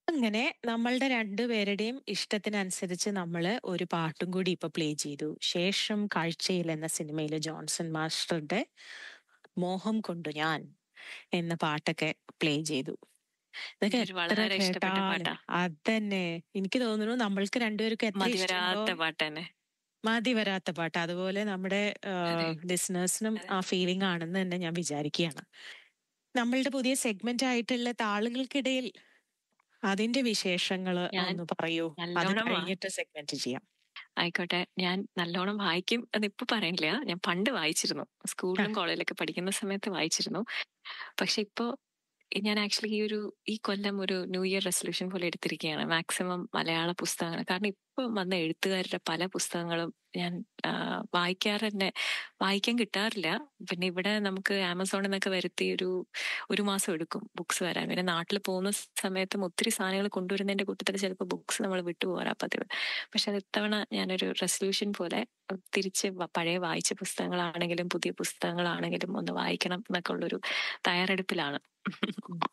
അങ്ങനെ നമ്മളുടെ രണ്ടുപേരുടെയും ഇഷ്ടത്തിനനുസരിച്ച് നമ്മള് ഒരു പാട്ടും കൂടി ഇപ്പൊ പ്ലേ ചെയ്തു. ശേഷം കാഴ്ചയിൽ എന്ന സിനിമയിലെ ജോൺസൺ മാസ്റ്ററുടെ മോഹം കൊണ്ടു ഞാൻ എന്ന പാട്ടൊക്കെ പ്ലേ ചെയ്തു. ഇതൊക്കെ ഒരു എത്ര വളരെ ഇഷ്ടപ്പെട്ട കേട്ടാലും പാട്ടാ. അതന്നെ. എനിക്ക് തോന്നുന്നു നമ്മൾക്ക് രണ്ടുപേർക്കും എത്ര ഇഷ്ടമുണ്ടോ മതിവരാത്ത പാട്ട് തന്നെ. മതി വരാത്ത പാട്ട്. അതുപോലെ നമ്മുടെ അതെ. ആഹ് ലിസണേഴ്സിനും ആ ഫീലിംഗ് ആണെന്ന് തന്നെ ഞാൻ വിചാരിക്കുകയാണ്. നമ്മളുടെ പുതിയ സെഗ്മെന്റ് ആയിട്ടുള്ള താളുകൾക്കിടയിൽ അതിന്റെ വിശേഷങ്ങള് ഞാൻ ഒന്ന് പറയൂ. അത് നല്ലോണം വാ കഴിഞ്ഞിട്ട് സെഗ്മെന്റ് ചെയ്യാം. ആയിക്കോട്ടെ. ഞാൻ നല്ലോണം വായിക്കും എന്നിപ്പോ പറയില്ല. ഞാൻ പണ്ട് വായിച്ചിരുന്നു. സ്കൂളിലും കോളേജിലൊക്കെ പഠിക്കുന്ന സമയത്ത് വായിച്ചിരുന്നു. പക്ഷെ ഇപ്പോ ഞാൻ ആക്ച്വലി ഈ ഒരു ഈ കൊല്ലം ഒരു ന്യൂ ഇയർ റെസൊല്യൂഷൻ പോലെ എടുത്തിരിക്കുകയാണ്. മാക്സിമം മലയാള പുസ്തകങ്ങൾ കാരണം ഇപ്പൊ വന്ന എഴുത്തുകാരുടെ പല പുസ്തകങ്ങളും ഞാൻ ആഹ് വായിക്കാറ് തന്നെ വായിക്കാൻ കിട്ടാറില്ല. പിന്നെ ഇവിടെ നമുക്ക് ആമസോണിൽ നിന്നൊക്കെ വരുത്തി ഒരു ഒരു മാസം എടുക്കും ബുക്സ് വരാൻ. പിന്നെ നാട്ടിൽ പോകുന്ന സമയത്തും ഒത്തിരി സാധനങ്ങൾ കൊണ്ടുവരുന്നതിന്റെ കൂട്ടത്തിൽ ചിലപ്പോൾ ബുക്സ് നമ്മൾ വിട്ടുപോകാറാ പതിവ്. പക്ഷെ അത് ഇത്തവണ ഞാനൊരു റെസൊല്യൂഷൻ പോലെ തിരിച്ച് വ- പഴയ വായിച്ച പുസ്തകങ്ങളാണെങ്കിലും പുതിയ പുസ്തകങ്ങളാണെങ്കിലും ഒന്ന് വായിക്കണം എന്നൊക്കെ ഉള്ളൊരു തയ്യാറെടുപ്പിലാണ്. ഉം.